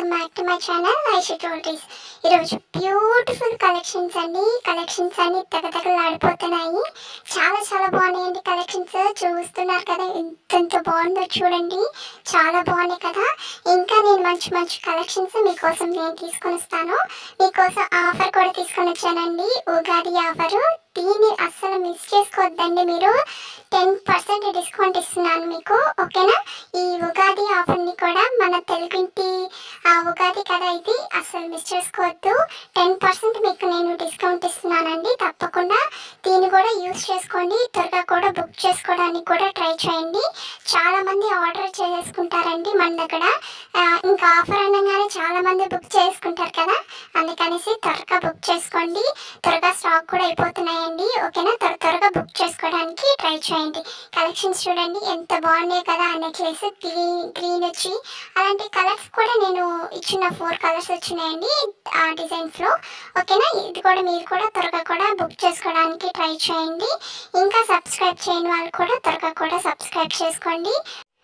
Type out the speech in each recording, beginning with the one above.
welcome back to my channel Aishi jewelleries ఈరోజు beautiful collections అండి collections అన్ని తగతగలాడిపోతున్నాయి చాలా చాలా బాగున్నాయండి కలెక్షన్స్ చూస్తున్నారు కదా ఎంత బాగుందో చూడండి చాలా బాగున్నాయి కదా ఇంకా నేను మంచి మంచి కలెక్షన్స్ మీకోసం నేను తీసుకొని వస్తాను మీకోసం ఆఫర్ కూడా తీసుకొని వచ్చానండి ఉగాది ఆఫరు దీన్ని అస్సలు మిస్ చేసుకోవద్దండి మీరు టెన్ పర్సెంట్ డిస్కౌంట్ ఇస్తున్నాను మీకు ఓకేనా ఈ ఉగాది ఆఫర్ని కూడా మన తెలుగింటి ఆ ఉగాది కదా ఇది అసలు మిస్ చేసుకోవద్దు టెన్ పర్సెంట్ మీకు నేను డిస్కౌంట్ ఇస్తున్నానండి తప్పకుండా దీన్ని కూడా యూస్ చేసుకోండి త్వరగా కూడా బుక్ చేసుకోవడానికి కూడా ట్రై చేయండి చాలా మంది ఆర్డర్ చేసుకుంటారండి మన దగ్గర ఆ, ఇంకా ఆఫర్ అనగానే చాలా మంది బుక్ చేసుకుంటారు కదా అందుకనేసి త్వరగా బుక్ చేసుకోండి త్వరగా స్టాక్ కూడా అయిపోతున్నాయండి ఓకేనా త్వర త్వరగా బుక్ చేసుకోవడానికి ట్రై చేయండి కలెక్షన్స్ చూడండి ఎంత బాగున్నాయి కదా ఆ నెక్లెస్ గ్రీన్ గ్రీన్ వచ్చి అలాంటి కలర్స్ కూడా నేను ఇచ్చిన ఫోర్ కలర్స్ వచ్చినాయండి ఆ డిజైన్స్లో ఓకేనా ఇది కూడా మీరు కూడా త్వరగా కూడా బుక్ చేసుకోవడానికి ట్రై చేయండి ఇంకా సబ్స్క్రైబ్ చేయని వాళ్ళు కూడా త్వరగా కూడా సబ్స్క్రైబ్ చేసుకోండి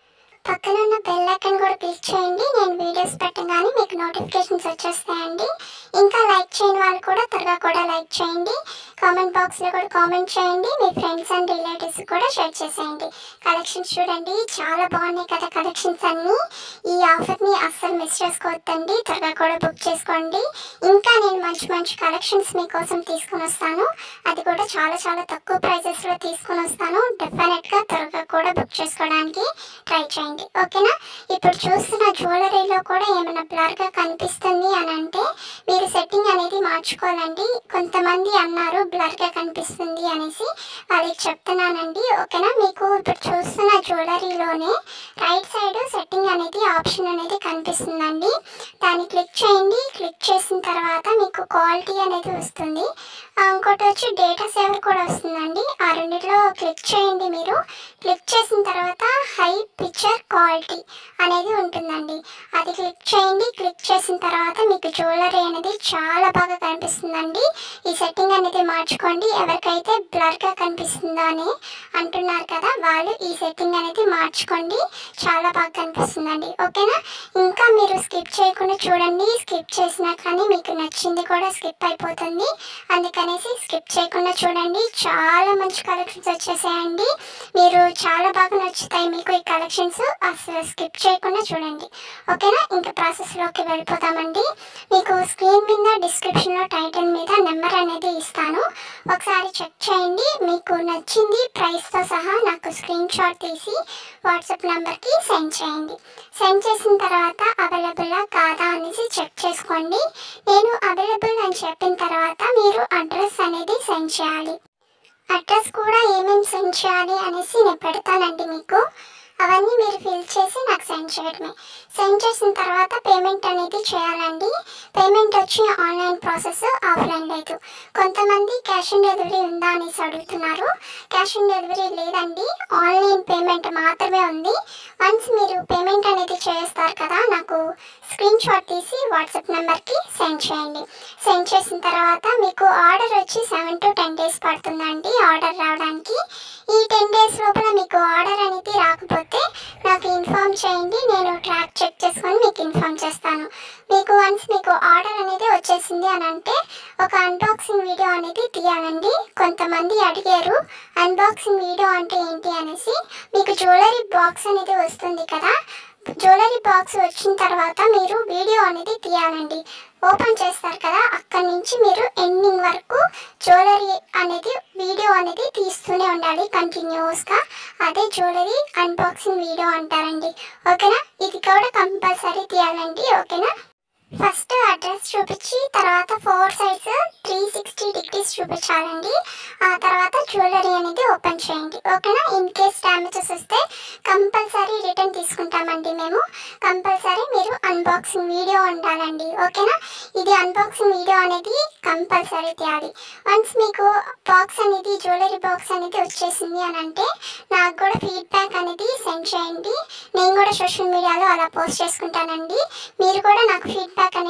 పక్కన ఉన్న బెల్ ఐకాన్ కూడా క్లిక్ చేయండి నేను వీడియోస్ పెట్టగానే మీకు నోటిఫికేషన్స్ వచ్చేస్తాయండి ఇంకా లైక్ చేయని వాళ్ళు కూడా త్వరగా కూడా లైక్ చేయండి కామెంట్ బాక్స్లో కూడా కామెంట్ చేయండి మీ ఫ్రెండ్స్ అండ్ రిలేటివ్స్ కూడా షేర్ చేసేయండి కలెక్షన్స్ చూడండి చాలా బాగున్నాయి కదా కలెక్షన్స్ అన్నీ ఈ ఆఫర్ని అస్సలు మిస్ చేసుకోవద్దండి త్వరగా కూడా బుక్ చేసుకోండి ఇంకా నేను మంచి మంచి కలెక్షన్స్ మీకోసం తీసుకొని వస్తాను అది కూడా చాలా చాలా తక్కువ ప్రైజెస్లో తీసుకొని వస్తాను డెఫినెట్గా త్వరగా కూడా బుక్ చేసుకోవడానికి ట్రై చేయండి ఓకేనా ఇప్పుడు చూస్తున్న జ్యువెలరీలో కూడా ఏమైనా బ్లర్గా కనిపిస్తుంది అని అంటే మీరు సెట్టింగ్ అనేది మార్చుకోవాలండి కొంతమంది అన్నారు బ్లర్గా కనిపిస్తుంది అనేసి వాళ్ళకి చెప్తున్నానండి ఓకేనా మీకు ఇప్పుడు చూస్తున్న జ్యువెలరీలోనే రైట్ సైడ్ సెట్టింగ్ అనేది ఆప్షన్ అనేది కనిపిస్తుందండి దాన్ని క్లిక్ చేయండి క్లిక్ చేసిన తర్వాత మీకు క్వాలిటీ అనేది వస్తుంది ఆ, ఇంకోటి వచ్చి డేటా సేవర్ కూడా వస్తుందండి ఆ రెండిట్లో క్లిక్ చేయండి మీరు క్లిక్ చేసిన తర్వాత హై పిక్చర్ క్వాలిటీ అనేది ఉంటుందండి అది క్లిక్ చేయండి క్లిక్ చేసిన తర్వాత మీకు జ్యువెలరీ అనేది చాలా బాగా కనిపిస్తుందండి ఈ సెట్టింగ్ అనేది మార్చుకోండి ఎవరికైతే బ్లర్గా కనిపిస్తుందో అని అంటున్నారు కదా వాళ్ళు ఈ సెట్టింగ్ అనేది మార్చుకోండి చాలా బాగా కనిపిస్తుందండి ఓకేనా ఇంకా మీరు స్కిప్ చేయకుండా చూడండి స్కిప్ చేసినా కానీ మీకు నచ్చింది కూడా స్కిప్ అయిపోతుంది అందుకనేసి స్కిప్ చేయకుండా చూడండి చాలా మంచి కలెక్షన్స్ వచ్చేసాయండి మీరు చాలా బాగా నచ్చుతాయి మీకు ఈ కలెక్షన్స్ అసలు స్కిప్ చేయకుండా చూడండి ఓకేనా ఇంకా ప్రాసెస్లోకి వెళ్ళిపోతామండి మీకు స్క్రీన్ మీద డిస్క్రిప్షన్లో టైటిల్ మీద నెంబర్ అనేది ఇస్తాను ఒకసారి చెక్ చేయండి మీకు నచ్చింది ప్రైస్తో సహా నాకు స్క్రీన్ షాట్ తీసి వాట్సాప్ నెంబర్కి సెండ్ చేయండి సెండ్ చేసిన తర్వాత అవైలబుల్లా కాదా అనేసి చెక్ చేసుకోండి నేను అవైలబుల్ అని చెప్పిన తర్వాత మీరు అడ్రస్ అనేది సెండ్ చేయాలి అడ్రస్ కూడా ఏమేమి సెండ్ చేయాలి అనేసి నేను పెడతానండి మీకు అవన్నీ మీరు ఫిల్ చేసి నాకు సెండ్ చేయడమే సెండ్ చేసిన తర్వాత పేమెంట్ అనేది చేయాలండి పేమెంట్ వచ్చి ఆన్లైన్ ప్రాసెస్ ఆఫ్లైన్ లేదు కొంతమంది క్యాష్ ఆన్ డెలివరీ ఉందా అనేసి అడుగుతున్నారు క్యాష్ ఆన్ డెలివరీ లేదండి ఆన్లైన్ పేమెంట్ మాత్రమే ఉంది వన్స్ మీరు పేమెంట్ అనేది చేస్తారు కదా నాకు స్క్రీన్ షాట్ తీసి వాట్సాప్ నెంబర్కి సెండ్ చేయండి సెండ్ చేసిన తర్వాత మీకు ఆర్డర్ వచ్చి సెవెన్ టు టెన్ డేస్ పడుతుందండి ఆర్డర్ రావడానికి ఈ టెన్ డేస్ లోపల మీకు ఆర్డర్ అనేది రాకపోతే నాకు ఇన్ఫామ్ చేయండి నేను ట్రాక్ చెక్ చేసుకొని మీకు ఇన్ఫామ్ చేస్తాను మీకు వన్స్ మీకు ఆర్డర్ అనేది వచ్చేసింది అని అంటే ఒక అన్బాక్సింగ్ వీడియో అనేది తీయాలండి కొంతమంది అడిగారు అన్బాక్సింగ్ వీడియో అంటే ఏంటి అనేసి మీకు జ్యువెలరీ బాక్స్ అనేది వస్తుంది కదా జ్యువెలరీ బాక్స్ వచ్చిన తర్వాత మీరు వీడియో అనేది తీయాలండి ఓపెన్ చేస్తారు కదా అక్కడి నుంచి మీరు ఎండింగ్ వరకు జ్యువెలరీ అనేది వీడియో అనేది తీస్తూనే ఉండాలి కంటిన్యూస్గా అదే జ్యువెలరీ అన్బాక్సింగ్ వీడియో అంటారండి ఓకేనా ఇది కూడా కంపల్సరీ తీయాలండి ఓకేనా ఫస్ట్ అడ్రస్ చూపించి తర్వాత four sides three sixty degrees చూపించాలండి ఆ తర్వాత జ్యువెలరీ అనేది ఓపెన్ చేయండి ఓకేనా ఇన్ కేస్ డ్యామేజెస్ వస్తే కంపల్సరీ రిటర్న్ తీసుకుంటామండి మేము కంపల్సరీ మీరు అన్బాక్సింగ్ వీడియో ఉండాలండి ఓకేనా ఇది అన్బాక్సింగ్ వీడియో అనేది కంపల్సరీ తీయాలి వన్స్ మీకు బాక్స్ అనేది జ్యువెలరీ బాక్స్ అనేది వచ్చేసింది అని అంటే నాకు కూడా ఫీడ్బ్యాక్ అనేది సెండ్ చేయండి నేను కూడా సోషల్ మీడియాలో అలా పోస్ట్ చేసుకుంటానండి మీరు కూడా నాకు ఫీడ్బ్యాక్ అనేది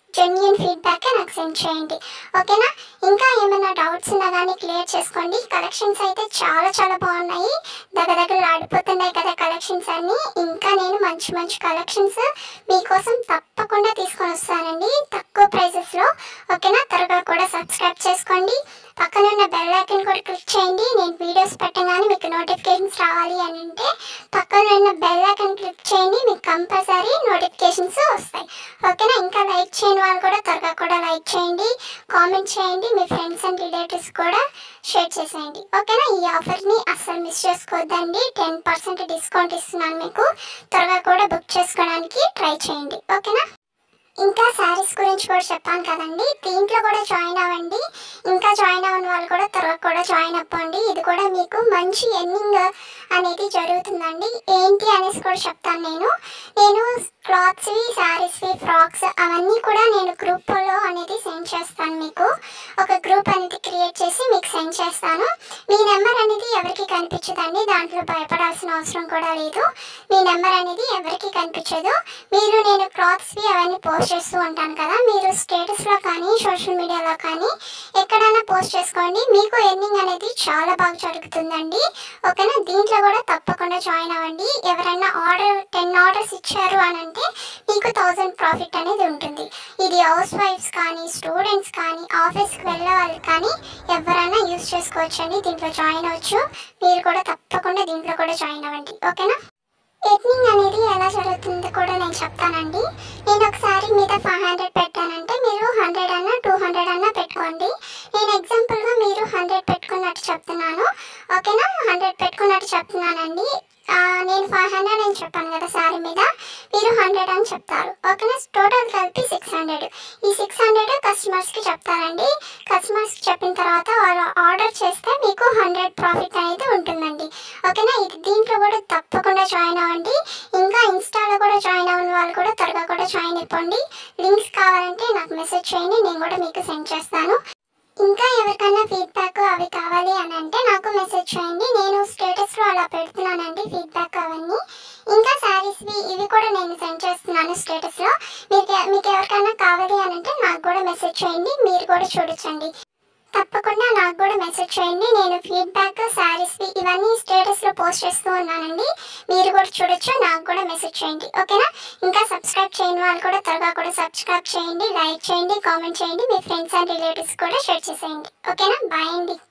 జెన్యున్ ఫీడ్బ్యాక్ నాకు సెండ్ చేయండి ఓకేనా ఇంకా ఏమైనా డౌట్స్ ఉన్నా కానీ క్లియర్ చేసుకోండి కలెక్షన్స్ అయితే చాలా చాలా బాగున్నాయి దగ్గర దగ్గర ఆడిపోతున్నాయి కదా కలెక్షన్స్ అన్ని ఇంకా నేను మంచి మంచి కలెక్షన్స్ మీకోసం తప్పకుండా తీసుకొని వస్తానండి తక్కువ ప్రైజెస్లో ఓకేనా త్వరగా కూడా సబ్స్క్రైబ్ చేసుకోండి పక్కన ఉన్న బెల్ ఐకన్ కూడా క్లిక్ చేయండి నేను వీడియోస్ పెట్టగానే మీకు నోటిఫికేషన్స్ రావాలి అని అంటే పక్కన ఉన్న బెల్ ఐకన్ క్లిక్ చేయండి మీకు కంపల్సరీ నోటిఫికేషన్స్ వస్తాయి ఓకేనా ఇంకా లైక్ చేయని వాళ్ళు కూడా త్వరగా కూడా లైక్ చేయండి కామెంట్ చేయండి మీ ఫ్రెండ్స్ అండ్ రిలేటివ్స్ కూడా షేర్ చేసేయండి ఓకేనా ఈ ఆఫర్ని అస్సలు మిస్ చేసుకోవద్దండి టెన్ పర్సెంట్ డిస్కౌంట్ ఇస్తున్నాను మీకు త్వరగా కూడా బుక్ చేసుకోవడానికి ట్రై చేయండి ఓకేనా ఇంకా శారీస్ గురించి కూడా చెప్పాను కదండి దీంట్లో కూడా జాయిన్ అవ్వండి ఇంకా జాయిన్ అవ్వని వాళ్ళు కూడా త్వరగా కూడా జాయిన్ అవ్వండి ఇది కూడా మీకు మంచి ఎర్నింగ్ అనేది జరుగుతుందండి ఏంటి అనేసి కూడా చెప్తాను నేను నేను క్లాత్స్వి శారీస్వి ఫ్రాక్స్ అవన్నీ కూడా నేను గ్రూప్లో అనేది సెండ్ చేస్తాను మీకు ఒక గ్రూప్ అనేది క్రియేట్ చేసి మీకు సెండ్ చేస్తాను మీ నెంబర్ అనేది ఎవరికి కనిపించదండి దాంట్లో భయపడాల్సిన అవసరం కూడా లేదు మీ నెంబర్ అనేది ఎవరికి కనిపించదు మీరు నేను క్లాత్స్వి అవన్నీ పోస్ట్ చేస్తూ ఉంటాను కదా మీరు స్టేటస్లో కానీ సోషల్ మీడియాలో కానీ ఎక్కడైనా పోస్ట్ చేసుకోండి మీకు ఎర్నింగ్ అనేది చాలా బాగా జరుగుతుందండి ఓకేనా దీంట్లో కూడా తప్పకుండా జాయిన్ అవ్వండి ఎవరైనా ఆర్డర్ టెన్ ఆర్డర్స్ ఇచ్చారు అని అంటే మీకు థౌజండ్ ప్రాఫిట్ అనేది ఉంటుంది ఇది హౌస్ వైఫ్స్ కానీ స్టూడెంట్స్ కానీ ఆఫీస్కి వెళ్ళే వాళ్ళు కానీ ఎవరైనా యూస్ చేసుకోవచ్చండి దీంట్లో జాయిన్ అవ్వచ్చు మీరు కూడా తప్పకుండా దీంట్లో కూడా జాయిన్ అవ్వండి ఓకేనా ఎర్నింగ్ అనేది ఎలా జరుగుతుందో కూడా నేను చెప్తానండి నేను ఒకసారి మీద ఫైవ్ హండ్రెడ్ పెట్టానంటే మీరు హండ్రెడ్ అన్న టూ హండ్రెడ్ అన్న పెట్టుకోండి నేను ఎగ్జాంపుల్గా మీరు హండ్రెడ్ పెట్టుకున్నట్టు చెప్తున్నాను ఓకేనా హండ్రెడ్ పెట్టుకున్నట్టు చెప్తున్నానండి ఆ, నేను ఫైవ్ హండ్రెడ్ అని చెప్పాను కదా శారీ మీద మీరు హండ్రెడ్ అని చెప్తారు ఓకేనా టోటల్ కలిపి సిక్స్ హండ్రెడ్ ఈ సిక్స్ హండ్రెడ్ కస్టమర్స్కి చెప్తారండి కస్టమర్స్కి చెప్పిన తర్వాత వాళ్ళు ఆర్డర్ చేస్తే మీకు హండ్రెడ్ ప్రాఫిట్ అనేది ఉంటుందండి ఓకేనా ఇది దీంట్లో కూడా తప్పకుండా జాయిన్ అవ్వండి ఇంకా ఇన్స్టాలో కూడా జాయిన్ అవ్వని వాళ్ళు కూడా త్వరగా కూడా జాయిన్ అయిపోండి లింక్స్ కావాలంటే నాకు మెసేజ్ చేయండి నేను కూడా మీకు సెండ్ చేస్తాను ఇంకా ఎవరికైనా ఫీడ్బ్యాక్ అవి కావాలి అని అంటే నాకు మెసేజ్ చేయండి నేను స్టేటస్లో అలా పెడుతున్నానండి ఫీడ్బ్యాక్ అవన్నీ ఇంకా శారీస్వి ఇవి కూడా నేను సెండ్ చేస్తున్నాను స్టేటస్లో మీకు మీకు ఎవరికైనా కావాలి అని అంటే నాకు కూడా మెసేజ్ చేయండి మీరు కూడా చూడొచ్చండి తప్పకుండా నాకు కూడా మెసేజ్ చేయండి నేను ఫీడ్బ్యాక్ శారీస్వి ఇవన్నీ స్టేటస్లో పోస్ట్ చేస్తూ ఉన్నానండి మీరు కూడా చూడొచ్చు నాకు కూడా మెసేజ్ చేయండి ఓకేనా ఇంకా సబ్స్క్రైబ్ చేయని వాళ్ళు కూడా త్వరగా కూడా సబ్స్క్రైబ్ చేయండి లైక్ చేయండి కామెంట్ చేయండి మీ ఫ్రెండ్స్ అండ్ రిలేటివ్స్ కూడా షేర్ చేసేయండి ఓకేనా బాయ్ అండి